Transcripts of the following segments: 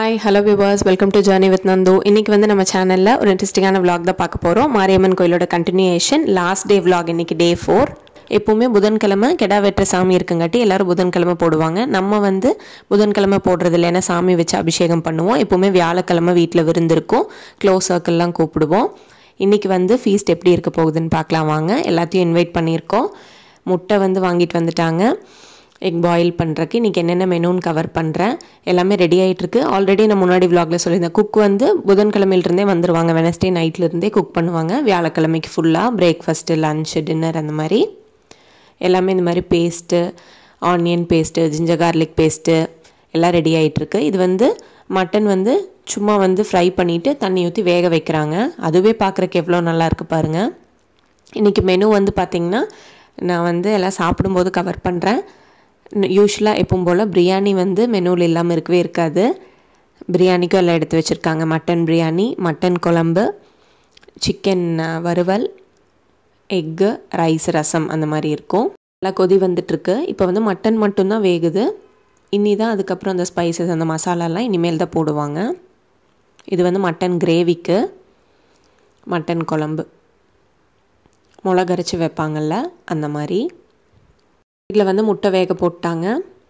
hi hello viewers welcome to journey with Nandu இன்னைக்கு வந்து நம்ம சேனலில் ஒரு இன்ட்ரெஸ்டிங்கான vlog தான் பார்க்க போகிறோம் மாரியம்மன் கோயிலோட கண்டினியூஷன் லாஸ்ட் டே vlog இன்னைக்கு டே ஃபோர் எப்போவுமே புதன்கிழமை கெடா வெட்டுற சாமி இருக்குங்காட்டி எல்லாரும் புதன்கிழமை போடுவாங்க நம்ம வந்து புதன்கிழமை போடுறது இல்லை ஏன்னா சாமி வச்சு அபிஷேகம் பண்ணுவோம் எப்போவுமே வியாழக்கிழமை வீட்டில் விருந்திருக்கும் க்ளோஸ் சர்க்கிள்லாம் கூப்பிடுவோம் இன்னைக்கு வந்து ஃபீஸ்ட் எப்படி இருக்க போகுதுன்னு பார்க்கலாம் வாங்க எல்லாத்தையும் இன்வைட் பண்ணியிருக்கோம் முட்டை வந்து வாங்கிட்டு வந்துட்டாங்க எக் பாயில் பண்ணுறக்கு இன்றைக்கி என்னென்ன மெனுன்னு கவர் பண்ணுறேன் எல்லாமே ரெடி ஆகிட்டுருக்கு ஆல்ரெடி நான் முன்னாடி vlogல சொல்லியிருந்தேன் குக் வந்து புதன்கிழமையிலிருந்தே வந்துருவாங்க வெனஸ்டே நைட்லேருந்தே குக் பண்ணுவாங்க வியாழக்கிழமைக்கு ஃபுல்லாக பிரேக்ஃபாஸ்ட்டு லஞ்சு டின்னர் அந்த மாதிரி எல்லாமே இந்த மாதிரி paste onion paste ginger garlic paste எல்லாம் ரெடி ஆகிட்டுருக்கு இது வந்து மட்டன் வந்து சும்மா வந்து ஃப்ரை பண்ணிவிட்டு தண்ணி ஊற்றி வேக வைக்கிறாங்க அதுவே பார்க்குறக்கு எவ்வளோ நல்லா இருக்கு பாருங்கள் இன்றைக்கி மெனு வந்து பார்த்திங்கன்னா நான் வந்து எல்லாம் சாப்பிடும்போது கவர் பண்ணுறேன் யூஸ்வலாக எப்பவும் போல் பிரியாணி வந்து மெனுவில் இல்லாமல் இருக்கவே இருக்காது பிரியாணிக்கும் எல்லாம் எடுத்து வச்சுருக்காங்க மட்டன் பிரியாணி மட்டன் குழம்பு சிக்கன் வறுவல் எக்கு ரைஸ் ரசம் அந்த மாதிரி இருக்கும் நல்லா கொதி வந்துட்டுருக்கு இப்போ வந்து மட்டன் மட்டும்தான் வேகுது இனி தான் அதுக்கப்புறம் அந்த ஸ்பைசஸ் அந்த மசாலாலாம் இனிமேல் தான் போடுவாங்க இது வந்து மட்டன் கிரேவிக்கு மட்டன் குழம்பு மிளகரைச்சி வைப்பாங்கள்ல அந்த மாதிரி இதில் வந்து முட்டை வேக போட்டாங்க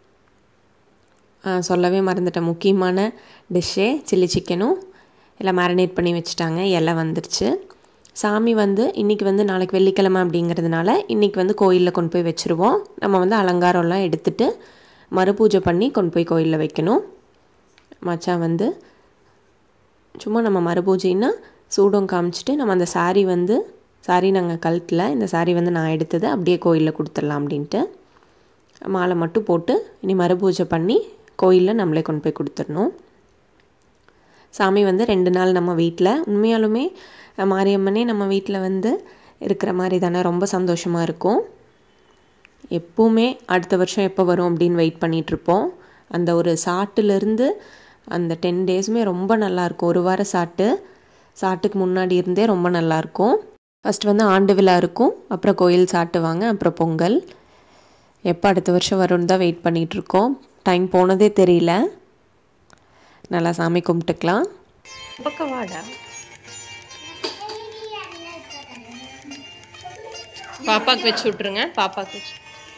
ஆ, சொல்லவே மறந்துட்டேன் முக்கியமான டிஷ்ஷே சில்லி சிக்கனும் எல்லாம் மேரினேட் பண்ணி வச்சுட்டாங்க இலை வந்துருச்சு சாமி வந்து இன்றைக்கி வந்து நாளைக்கு வெள்ளிக்கிழமை அப்படிங்கிறதுனால இன்றைக்கி வந்து கோயிலில் கொண்டு போய் வச்சுருவோம் நம்ம வந்து அலங்காரம்லாம் எடுத்துட்டு மறுபூஜை பண்ணி கொண்டு போய் கோயிலில் வைக்கணும் மச்சான் வந்து சும்மா நம்ம மறுபூஜைன்னா சூடம் காமிச்சிட்டு நம்ம அந்த saree வந்து saree நாங்கள் கழுத்தில் இந்த saree வந்து நான் எடுத்தது அப்படியே கோயிலில் கொடுத்துடலாம் அப்படின்ட்டு மாலை மட்டும் போட்டு இனி மறுபூஜை பண்ணி கோயிலில் நம்மளே கொண்டு போய் கொடுத்துடணும் சாமி வந்து ரெண்டு நாள் நம்ம வீட்டில் உண்மையாலுமே அஹ், மாரியம்மனே நம்ம வீட்டில் வந்து இருக்கிற மாதிரி தானே ரொம்ப சந்தோஷமாக இருக்கும் எப்போவுமே அடுத்த வருஷம் எப்போ வரும் அப்படின்னு வெயிட் பண்ணிகிட்ருப்போம் அந்த ஒரு சாட்டுலேருந்து அந்த டென் டேஸுமே ரொம்ப நல்லாயிருக்கும் ஒரு வார சாட்டு சாட்டுக்கு முன்னாடி இருந்தே ரொம்ப நல்லாயிருக்கும் ஃபஸ்ட் வந்து ஆண்டு விழா இருக்கும் அப்புறம் கோயில் சாட்டுவாங்க அப்புறம் பொங்கல் எப்போ அடுத்த வருஷம் வரும்னு தான் வெயிட் பண்ணிகிட்ருக்கோம் டைம் போனதே தெரியல நல்லா சாமி கும்பிட்டுக்கலாம் பக்கம் வாடா பாப்பாக்கு வச்சு விட்ருங்க பாப்பாக்கு வச்சு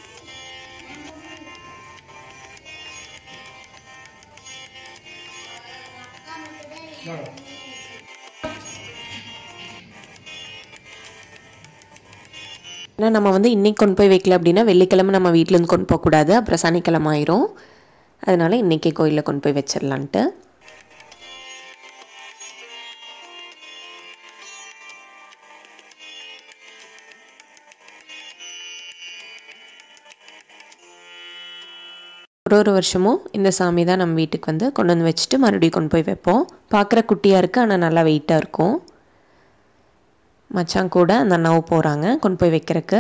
ஏன்னா நம்ம வந்து இன்னைக்கு கொண்டு போய் வைக்கல அப்படின்னா வெள்ளிக்கிழமை நம்ம வீட்டிலேருந்து கொண்டு போகக்கூடாது அப்புறம் சனிக்கிழமை ஆயிரும் அதனால இன்றைக்கே கோயிலில் கொண்டு போய் வச்சிடலான்ட்டு ஒரு ஒரு வருஷமும் இந்த சாமி தான் நம்ம வீட்டுக்கு வந்து கொண்டு வந்து வச்சுட்டு மறுபடியும் கொண்டு போய் வைப்போம் பார்க்குற குட்டியாக இருக்குது ஆனால் நல்லா வெயிட்டாக இருக்கும் மச்சான் கூட அந்த அண்ணாவும் போகிறாங்க கொண்டு போய் வைக்கிறதுக்கு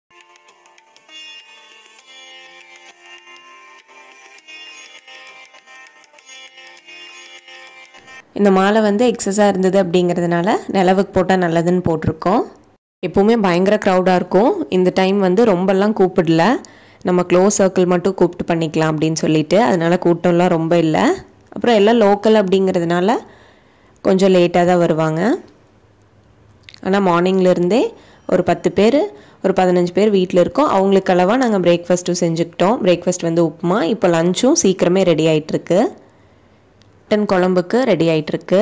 இந்த மாலை வந்து எக்ஸஸாக இருந்தது அப்படிங்கிறதுனால நிலவுக்கு போட்டால் நல்லதுன்னு போட்டிருக்கோம் எப்போவுமே பயங்கர க்ரௌடாக இருக்கும் இந்த டைம் வந்து ரொம்பலாம் கூப்பிடல நம்ம க்ளோஸ் சர்க்கிள் மட்டும் கூப்பிட்டு பண்ணிக்கலாம் அப்படின்னு சொல்லிட்டு அதனால கூட்டம்லாம் ரொம்ப இல்லை அப்புறம் எல்லாம் லோக்கல் அப்படிங்கிறதுனால கொஞ்சம் லேட்டாக தான் வருவாங்க ஆனால் மார்னிங்லேருந்தே ஒரு பத்து பேர் ஒரு பதினஞ்சு பேர் வீட்டில் இருக்கோம் அவங்களுக்கு அளவாக நாங்கள் பிரேக்ஃபாஸ்ட்டும் செஞ்சுக்கிட்டோம் பிரேக்ஃபாஸ்ட் வந்து உப்புமா இப்போ லஞ்சும் சீக்கிரமே ரெடி ஆயிட்டிருக்கு மட்டன் குழம்புக்கு ரெடி ஆயிட்டிருக்கு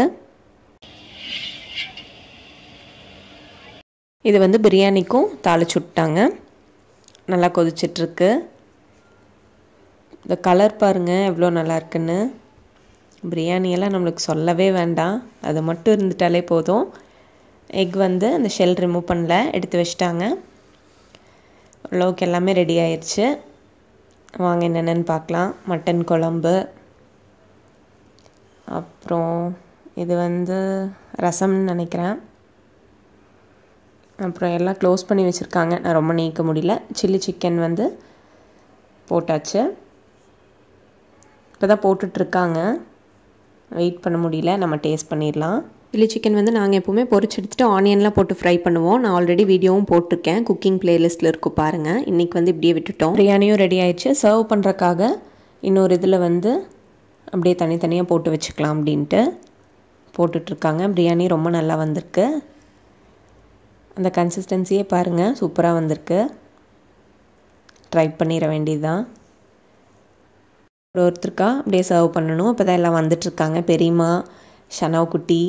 இது வந்து பிரியாணிக்கும் தாளிச்சு விட்டாங்க நல்லா கொதிச்சிட்ருக்கு இந்த கலர் பாருங்கள் எவ்வளோ நல்லா இருக்குன்னு பிரியாணியெல்லாம் நம்மளுக்கு சொல்லவே வேண்டாம் அது மட்டும் இருந்துட்டாலே போதும் எக் வந்து அந்த ஷெல் ரிமூவ் பண்ணல எடுத்து வச்சிட்டாங்க ஓரளவுக்கு எல்லாமே ரெடி ஆயிடுச்சு வாங்க என்னென்னு பார்க்கலாம் மட்டன் குழம்பு அப்புறம் இது வந்து ரசம்னு நினைக்கிறேன் அப்புறம் எல்லாம் க்ளோஸ் பண்ணி வச்சுருக்காங்க நான் ரொம்ப நீக்க முடியல சில்லி சிக்கன் வந்து போட்டாச்சு இப்போ தான் போட்டுட்ருக்காங்க வெயிட் பண்ண முடியல நம்ம டேஸ்ட் பண்ணிடலாம் சில்லி சிக்கன் வந்து நாங்கள் எப்போவுமே பொரிச்சு எடுத்துட்டு ஆனியன்லாம் போட்டு ஃப்ரை பண்ணுவோம் நான் ஆல்ரெடி வீடியோவும் போட்டிருக்கேன் குக்கிங் பிளேலிஸ்ட்டில் இருக்கும் பாருங்கள் இன்றைக்கி வந்து இப்படியே விட்டுட்டோம் பிரியாணியும் ரெடி ஆயிடுச்சு சர்வ் பண்ணுறக்காக இன்னொரு இதில் வந்து அப்படியே தனித்தனியாக போட்டு வச்சுக்கலாம் அப்படின்ட்டு போட்டுட்ருக்காங்க பிரியாணி ரொம்ப நல்லா வந்திருக்கு அந்த கன்சிஸ்டன்சியே பாருங்கள் சூப்பராக வந்திருக்கு ட்ரை பண்ணிட வேண்டியது தான் ஒரு ஒருத்தருக்கா அப்படியே சர்வ் பண்ணணும் இப்போ தான் எல்லாம் வந்துட்டுருக்காங்க பெரியம்மா ஷனவ் குட்டி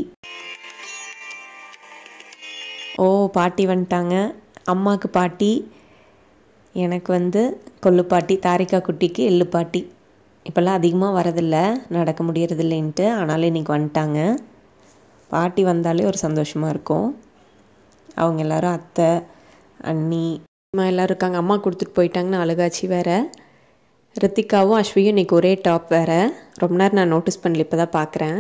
ஓ பாட்டி வந்துட்டாங்க அம்மாவுக்கு பாட்டி எனக்கு வந்து கொள்ளு பாட்டி தாரிக்கா குட்டிக்கு எள்ளு பாட்டி இப்போல்லாம் அதிகமாக வரதில்ல நடக்க முடியறதில்லைன்ட்டு ஆனாலும் இன்றைக்கி வந்துட்டாங்க பாட்டி வந்தாலே ஒரு சந்தோஷமாக இருக்கும் அவங்க எல்லோரும் அத்தை அண்ணி அம்மா எல்லோரும் இருக்காங்க அம்மா கொடுத்துட்டு போயிட்டாங்கன்னு அழுகாச்சி வேறு ரித்திகாவும் அஸ்வியும் இன்றைக்கி ஒரே டாப் வேறு ரொம்ப நேரம் நான் நோட்டீஸ் பண்ணல இப்போ தான் பார்க்குறேன்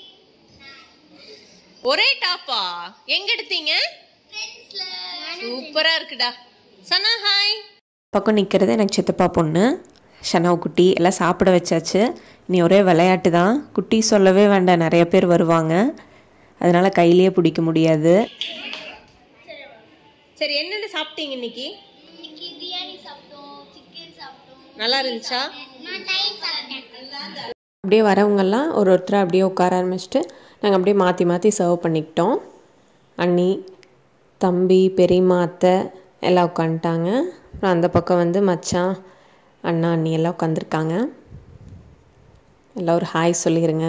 ஒரே டாப்பா எங்க எடுத்தீங்க சூப்பரா இருக்குடா சனா ஹாய் பக்கம் நிற்கிறது எனக்கு சித்தப்பா பொண்ணு ஷனவ் குட்டி எல்லாம் சாப்பிட வச்சாச்சு இனி ஒரே விளையாட்டு தான் குட்டி சொல்லவே வேண்டாம் நிறைய பேர் வருவாங்க அதனால் கையிலேயே பிடிக்க முடியாது சரி என்னென்ன சாப்பிட்டீங்க இன்னைக்கு இன்னைக்கு பிரியாணி சாப்பிட்டோம் சிக்கன் சாப்பிட்டோம் நல்லா இருந்துச்சா நான் தயிர் சாப்பிட்டேன் அப்படியே வரவங்கெல்லாம் ஒரு ஒருத்தராக அப்படியே உட்கார ஆரம்பிச்சிட்டு நாங்கள் அப்படியே மாற்றி மாற்றி சர்வ் பண்ணிக்கிட்டோம் அண்ணி தம்பி பெரியம்மா அத்தை எல்லாம் உட்காந்துட்டாங்க அப்புறம் அந்த பக்கம் வந்து மச்சான் அண்ணா அண்ணி எல்லாம் உட்காந்துருக்காங்க எல்லாம் ஒரு ஹாய் சொல்லிடுங்க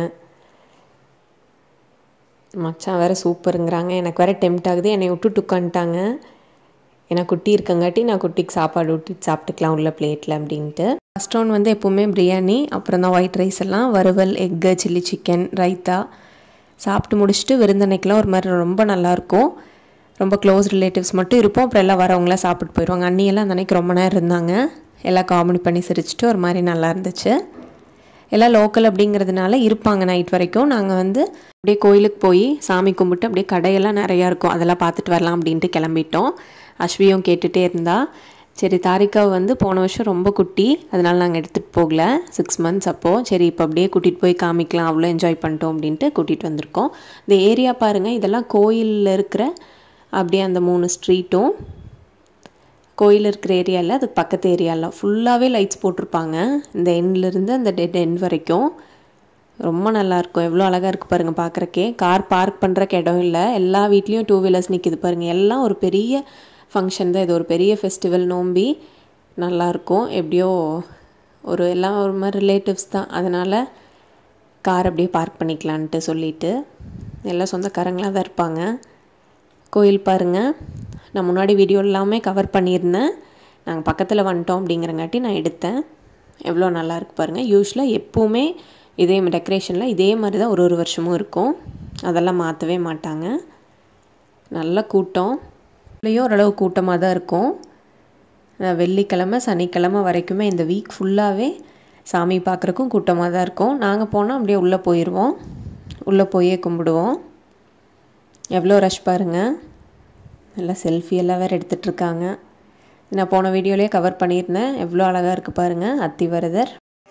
மச்சான் வேறு சூப்பருங்கிறாங்க எனக்கு வேறு டெம்ட் ஆகுது என்னை விட்டுட்டு உட்காந்துட்டாங்க ஏன்னா குட்டி இருக்கங்காட்டி நான் குட்டிக்கு சாப்பாடு விட்டுட்டு சாப்பிட்டுக்கலாம் உள்ள பிளேட்டில் அப்படின்ட்டு ஃபஸ்ட் ரவுண்ட் வந்து எப்போவுமே பிரியாணி அப்புறம் தான் ஒயிட் ரைஸ் எல்லாம் வறுவல் எக்கு சில்லி சிக்கன் ரைத்தா சாப்பிட்டு முடிச்சுட்டு விருந்தன்னைக்கெலாம் ஒரு மாதிரி ரொம்ப நல்லாயிருக்கும் ரொம்ப க்ளோஸ் ரிலேட்டிவ்ஸ் மட்டும் இருப்போம் அப்புறம் எல்லாம் வரவங்களாம் சாப்பிட்டு போயிடுவாங்க அண்ணியெல்லாம் அந்த அன்னைக்கு ரொம்ப நேரம் இருந்தாங்க எல்லாம் காமெடி பண்ணி சிரிச்சிட்டு ஒரு மாதிரி நல்லா இருந்துச்சு எல்லாம் லோக்கல் அப்படிங்கிறதுனால இருப்பாங்க நைட் வரைக்கும் நாங்கள் வந்து அப்படியே கோயிலுக்கு போய் சாமி கும்பிட்டு அப்படியே கடையெல்லாம் நிறையா இருக்கும் அதெல்லாம் பார்த்துட்டு வரலாம் அப்படின்ட்டு கிளம்பிட்டோம் அஸ்வியும் கேட்டுகிட்டே இருந்தா சரி தாரிகாவை வந்து போன வருஷம் ரொம்ப குட்டி அதனால் நாங்கள் எடுத்துகிட்டு போகல சிக்ஸ் மந்த்ஸ் அப்போது சரி இப்போ அப்படியே கூட்டிகிட்டு போய் காமிக்கலாம் அவ்வளோ என்ஜாய் பண்ணிட்டோம் அப்படின்ட்டு கூட்டிகிட்டு வந்திருக்கோம் இந்த ஏரியா பாருங்கள் இதெல்லாம் கோயிலில் இருக்கிற அப்படியே அந்த மூணு ஸ்ட்ரீட்டும் கோயில் இருக்கிற ஏரியாவில் அதுக்கு பக்கத்து ஏரியாவில் ஃபுல்லாகவே லைட்ஸ் போட்டிருப்பாங்க இந்த எண்ட்லேருந்து அந்த டெட் எண்ட் வரைக்கும் ரொம்ப நல்லாயிருக்கும் எவ்வளோ அழகாக இருக்குது பாருங்கள் பார்க்குறக்கே கார் பார்க் பண்ணுறக்கு இடம் இல்லை எல்லா வீட்லேயும் டூ வீலர்ஸ் நிற்கிது பாருங்கள் எல்லாம் ஒரு பெரிய ஃபங்க்ஷன் தான் இது ஒரு பெரிய ஃபெஸ்டிவல் நோம்பி நல்லாயிருக்கும் எப்படியோ ஒரு எல்லாம் ஒரு மாதிரி ரிலேட்டிவ்ஸ் தான் அதனால் கார் அப்படியே பார்க் பண்ணிக்கலான்ட்டு சொல்லிட்டு எல்லாம் சொந்தக்காரங்களாக தான் இருப்பாங்க கோயில் பாருங்கள் நான் முன்னாடி வீடியோ எல்லாமே கவர் பண்ணியிருந்தேன் நாங்கள் பக்கத்தில் வந்துட்டோம் அப்படிங்கிறங்காட்டி நான் எடுத்தேன் எவ்வளோ நல்லா இருக்கு பாருங்கள் யூஸ்வலாக எப்போவுமே இதே டெக்கரேஷனில் இதே மாதிரி தான் ஒரு ஒரு வருஷமும் இருக்கும் அதெல்லாம் மாற்றவே மாட்டாங்க நல்ல கூட்டம் இதுலேயும் ஓரளவு கூட்டமாக தான் இருக்கும் அஹ் வெள்ளிக்கிழமை சனிக்கிழமை வரைக்குமே இந்த வீக் ஃபுல்லாகவே சாமி பார்க்குறக்கும் கூட்டமாக தான் இருக்கும் நாங்கள் போனால் அப்படியே உள்ளே போயிடுவோம் உள்ளே போயே கும்பிடுவோம் எவ்வளோ ரஷ் பாருங்கள் நல்லா செல்ஃபி எல்லாம் வேறு எடுத்துகிட்ருக்காங்க நான் போன வீடியோலேயே கவர் பண்ணியிருந்தேன் எவ்வளோ அழகாக இருக்குது பாருங்கள் அத்திவரதர்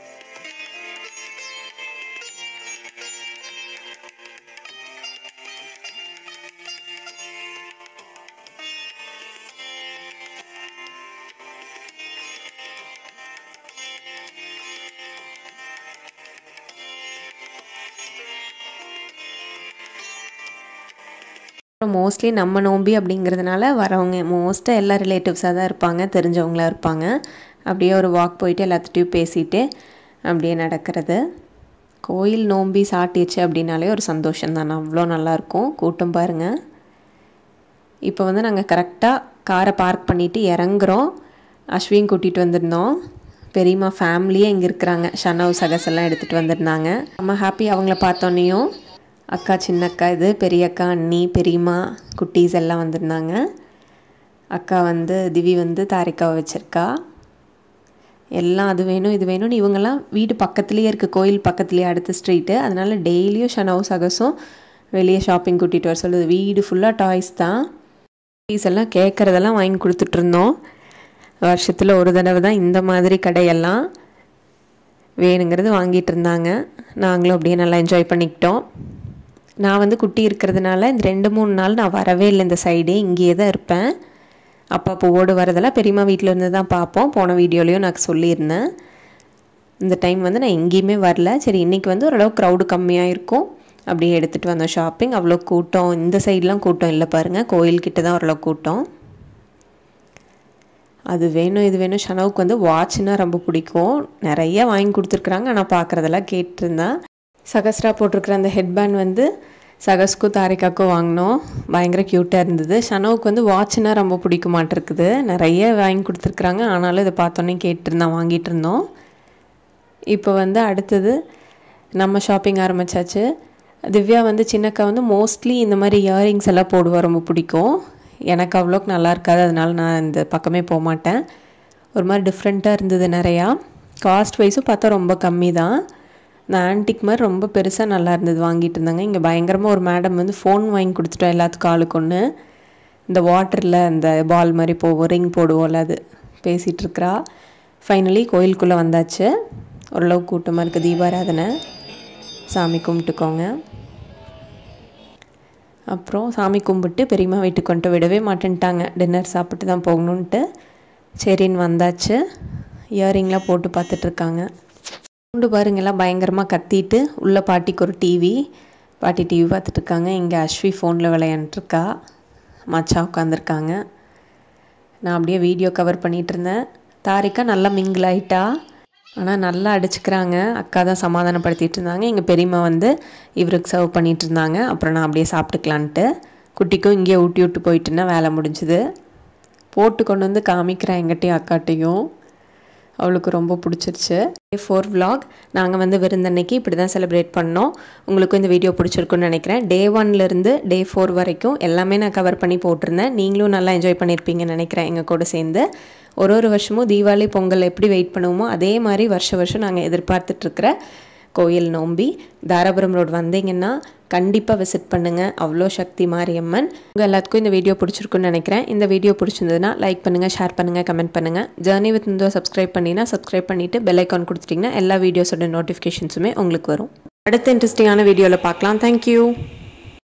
மோஸ்ட்லி நம்ம நோம்பி அப்படிங்கிறதுனால வரவங்க மோஸ்ட்டாக எல்லா ரிலேட்டிவ்ஸாக தான் இருப்பாங்க தெரிஞ்சவங்களா இருப்பாங்க அப்படியே ஒரு வாக் போயிட்டு எல்லாத்துட்டையும் பேசிட்டு அப்படியே நடக்கிறது கோயில் நோம்பி சாட்டிச்சு அப்படின்னாலே ஒரு சந்தோஷம் தானே அவ்வளோ நல்லாயிருக்கும் கூட்டம் பாருங்கள் இப்போ வந்து நாங்கள் கரெக்டாக காரை பார்க் பண்ணிவிட்டு இறங்குறோம் அஸ்வின் கூட்டிகிட்டு வந்திருந்தோம் பெரியம்மா ஃபேமிலியே இங்கே இருக்கிறாங்க ஷனவ் சகஸ் எல்லாம் எடுத்துகிட்டு வந்திருந்தாங்க நம்ம ஹாப்பி அவங்கள பார்த்தோன்னையும் அக்கா சின்ன அக்கா இது பெரிய அக்கா அண்ணி பெரியம்மா குட்டீஸ் எல்லாம் வந்திருந்தாங்க அக்கா வந்து திவி வந்து தாரிக்காவை வச்சுருக்கா எல்லாம் அது வேணும் இது வேணும்னு இவங்கெல்லாம் வீடு பக்கத்துலேயே இருக்குது கோயில் பக்கத்துலேயே அடுத்த ஸ்ட்ரீட்டு அதனால் டெய்லியும் ஷனவ் சகஸும் வெளியே ஷாப்பிங் கூட்டிகிட்டு வர சொல்லுது வீடு ஃபுல்லாக டாய்ஸ் தான் டாய்ஸ் எல்லாம் கேட்குறதெல்லாம் வாங்கி கொடுத்துட்ருந்தோம் வருஷத்தில் ஒரு தடவை தான் இந்த மாதிரி கடையெல்லாம் வேணுங்கிறது வாங்கிட்டு இருந்தாங்க நாங்களும் அப்படியே நல்லா என்ஜாய் பண்ணிக்கிட்டோம் நான் வந்து குட்டி இருக்கிறதுனால இந்த ரெண்டு மூணு நாள் நான் வரவே இல்லை இந்த சைடே இங்கேயே தான் இருப்பேன் அப்பா அப்போ ஓடு வரதெல்லாம் பெரியம்மா வீட்டில் இருந்து தான் பார்ப்போம் போன வீடியோலையும் நான் சொல்லியிருந்தேன் இந்த டைம் வந்து நான் எங்கேயுமே வரல சரி இன்றைக்கி வந்து ஓரளவு க்ரௌடு கம்மியாக இருக்கும் அப்படியே எடுத்துகிட்டு வந்தோம் ஷாப்பிங் அவ்வளோ கூட்டம் இந்த சைட்லாம் கூட்டம் இல்லை பாருங்கள் கோயில்கிட்ட தான் ஓரளவு கூட்டம் அது வேணும் இது வேணும் ஷனவுக்கு வந்து வாட்ச்னா ரொம்ப பிடிக்கும் நிறைய வாங்கி கொடுத்துருக்குறாங்க ஆனால் பார்க்குறதெல்லாம் கேட்டிருந்தேன் சகஸ்ரா போட்டிருக்கிற அந்த ஹெட்பேண்ட் வந்து சகஸ்க்கும் தாரிக்காக்கும் வாங்கினோம் பயங்கர க்யூட்டாக இருந்தது ஷனவுக்கு வந்து வாட்ச்னா ரொம்ப பிடிக்க மாட்டிருக்குது நிறைய வாங்கி கொடுத்துருக்குறாங்க ஆனாலும் இதை பார்த்தோன்னே கேட்டிருந்தான் வாங்கிட்டு இருந்தோம் இப்போ வந்து அடுத்தது நம்ம ஷாப்பிங் ஆரம்பித்தாச்சு திவ்யா வந்து சின்னக்கா வந்து மோஸ்ட்லி இந்த மாதிரி இயரிங்ஸ் எல்லாம் போடுவா ரொம்ப பிடிக்கும் எனக்கு அவ்வளோக்கு நல்லா இருக்காது அதனால நான் இந்த பக்கமே போக மாட்டேன் ஒரு மாதிரி டிஃப்ரெண்ட்டாக இருந்தது நிறையா காஸ்ட் வைஸும் பார்த்தா ரொம்ப கம்மி தான் இந்த ஆன்டிக் மாதிரி ரொம்ப பெருசாக நல்லா இருந்தது வாங்கிட்டு இருந்தாங்க இங்கே பயங்கரமாக ஒரு மேடம் வந்து ஃபோன் வாங்கி கொடுத்துட்டோம் எல்லாத்துக்கும் ஆளுக்கு ஒன்று இந்த வாட்டரில் இந்த பால் மாதிரி போவோம் ரிங் போடுவோம்ல அது பேசிகிட்டு இருக்கிறா ஃபைனலி கோயிலுக்குள்ளே வந்தாச்சு ஓரளவு கூட்டமாக இருக்குது தீபாராதனை சாமி கும்பிட்டுக்கோங்க அப்புறம் சாமி கும்பிட்டு பெரியம்மா வீட்டுக்கு கொண்டு விடவே மாட்டேன்ட்டாங்க டின்னர் சாப்பிட்டு தான் போகணுன்ட்டு சரின்னு வந்தாச்சு இயரிங்லாம் போட்டு பார்த்துட்ருக்காங்க சவுண்டு பாருங்க எல்லாம் பயங்கரமாக கத்திட்டு உள்ள பாட்டிக்கு ஒரு டிவி பாட்டி டிவி பார்த்துட்ருக்காங்க இங்கே அஸ்வி ஃபோனில் விளையாண்டுருக்கா மச்சா உட்காந்துருக்காங்க நான் அப்படியே வீடியோ கவர் பண்ணிகிட்டு இருந்தேன் தாரிக்கா நல்லா மிங்கிள் ஆயிட்டா ஆனால் நல்லா அடிச்சுக்கிறாங்க அக்கா தான் சமாதானப்படுத்திட்டு இருந்தாங்க எங்கள் பெரியம்மா வந்து இவருக்கு சர்வ் பண்ணிட்டு இருந்தாங்க அப்புறம் நான் அப்படியே சாப்பிட்டுக்கலான்ட்டு குட்டிக்கும் இங்கேயே ஊட்டி விட்டு போயிட்டுன்னா வேலை முடிஞ்சுது போட்டு கொண்டு வந்து காமிக்கிறேன் எங்கிட்டையும் அக்காட்டையும் அவளுக்கு ரொம்ப பிடிச்சிருச்சு டே ஃபோர் vlog நாங்கள் வந்து விருந்தன்னைக்கு இப்படி தான் செலிப்ரேட் பண்ணோம் உங்களுக்கும் இந்த வீடியோ பிடிச்சிருக்குன்னு நினைக்கிறேன் டே ஒன்லேருந்து டே ஃபோர் வரைக்கும் எல்லாமே நான் கவர் பண்ணி போட்டிருந்தேன் நீங்களும் நல்லா என்ஜாய் பண்ணியிருப்பீங்கன்னு நினைக்கிறேன் எங்கள் கூட சேர்ந்து ஒரு ஒரு வருஷமும் தீபாவளி பொங்கல் எப்படி வெயிட் பண்ணுவோமோ அதே மாதிரி வருஷ வருஷம் நாங்கள் எதிர்பார்த்துட்ருக்கிற கோயில் நோம்பி தாராபுரம் ரோடு வந்தீங்கன்னா கண்டிப்பாக விசிட் பண்ணுங்கள் அவ்வளோ சக்தி மாரியம்மன் உங்கள் எல்லாத்துக்கும் இந்த வீடியோ பிடிச்சிருக்குன்னு நினைக்கிறேன் இந்த வீடியோ பிடிச்சிருந்ததுன்னா லைக் பண்ணுங்கள் ஷேர் பண்ணுங்கள் கமெண்ட் பண்ணுங்கள் ஜேர்னி வித் இந்தோ சப்ஸ்கிரைப் பண்ணினா சப்ஸ்கிரைப் பண்ணிவிட்டு பெல் ஐக்கான் கொடுத்துட்டிங்கன்னா எல்லா வீடியோஸோட நோட்டிஃபிகேஷன்ஸுமே உங்களுக்கு வரும் அடுத்த இன்ட்ரெஸ்டிங்கான வீடியோவில் பார்க்கலாம் தேங்க்யூ